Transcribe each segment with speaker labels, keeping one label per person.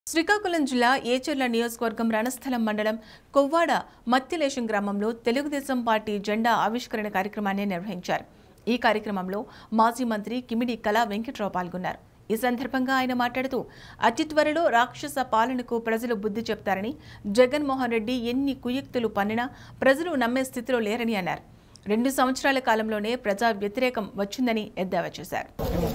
Speaker 1: శ్రీకాకుళం జిల్లా ఏచర్ల నియోజకవర్గం రణస్థలం మండలం కొవ్వాడ మత్తిలేశం గ్రామంలో తెలుగుదేశం పార్టీ జెండా ఆవిష్కరణ కార్యక్రమాన్ని నిర్వహించారు ఈ కార్యక్రమంలో మాజీ మంత్రి కిమిడి కళా వెంకట్రావు పాల్గొన్నారు ఈ సందర్భంగా ఆయన మాట్లాడుతూ అతి త్వరలో రాక్షస పాలనకు ప్రజలు బుద్ధి చెప్తారని జగన్మోహన్ రెడ్డి ఎన్ని కుయుక్తులు పన్నినా ప్రజలు నమ్మే స్థితిలో లేరని అన్నారు రెండు సంవత్సరాల కాలంలోనే ప్రజా వ్యతిరేకం వచ్చిందని ఎద్దేవా చేశారు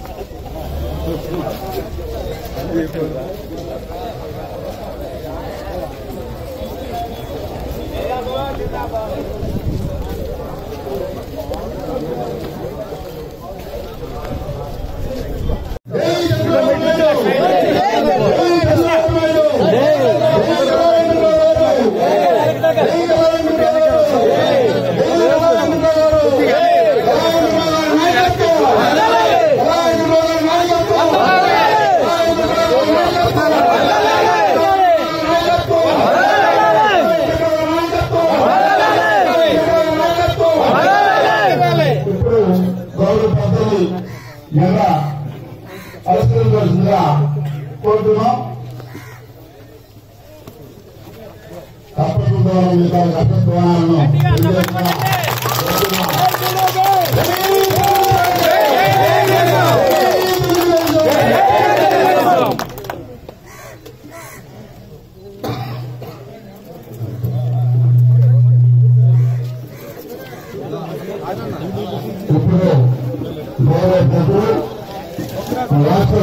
Speaker 2: ఇప్పుడు గౌరవ పెద్దలు ఎలా పరిష్కరించాల్సిందిగా కోరుతున్నాం తప్పకుండా మిగతా కష్టత్వాలను ఇప్పుడు గౌరవ పెద్దలు రాష్ట్ర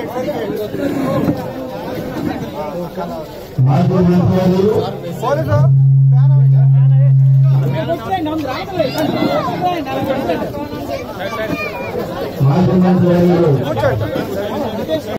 Speaker 2: మాజీ మంత్రులు మాజీ మంత్రులు